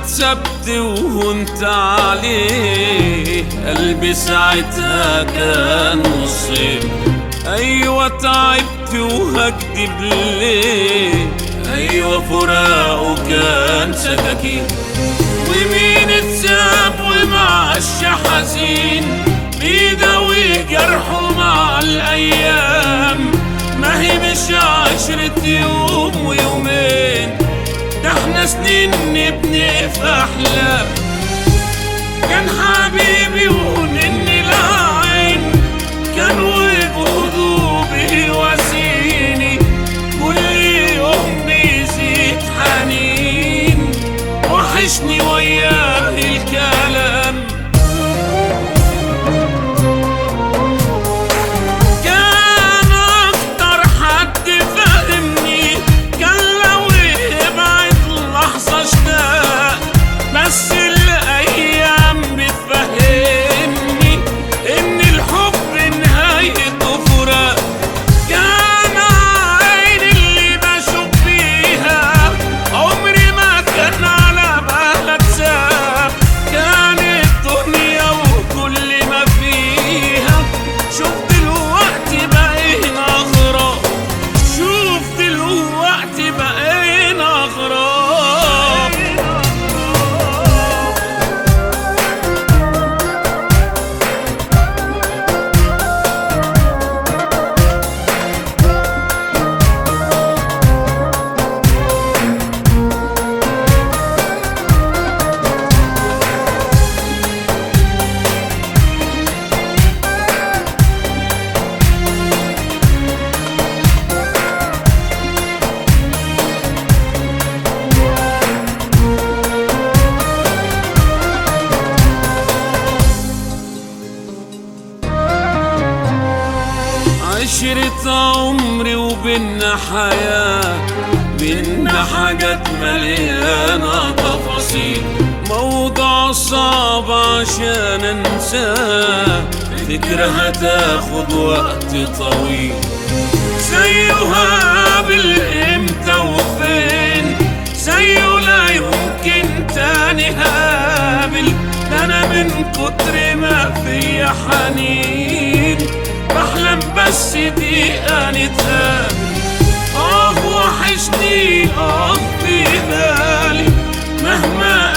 اتسبت وهنت عليه قلبي ساعتها كان مصيب ايوه تعبت وهكدب ليه ايوه فراقه كان سكاكين ومين اتساب ومعش حزين بيداوي جرحه مع الايام ما هي مش عشرة يوم ويومين ده احنا سنين نبني في احلام كان حبيبي ونني العين كان وجوده بيواسيني كل يوم بيزيد حنين وحشني وياه الكلام كان اكتر حد فاهمني كان لو يبعد لحظة اشتاق بس الايام بتفهمني ان الحب نهايته فراق كان عين اللي بشوف فيها عمري ما كان على بالك ساب كان الدنيا وكل ما فيها شوف دلوقتي بقينا غراب شوف دلوقتي بقينا غراب عشرة عمري وبينا حياة بينا حاجات مليانة تفاصيل موضوع صعب عشان انساه فكرة هتاخد وقت طويل زيه هقابل امتى وفين زيه لا يمكن تاني هقابل ده انا من كتر ما فيا حنين بحلم بس دقيقة نتقابل اه وحشني اه في بالي مهما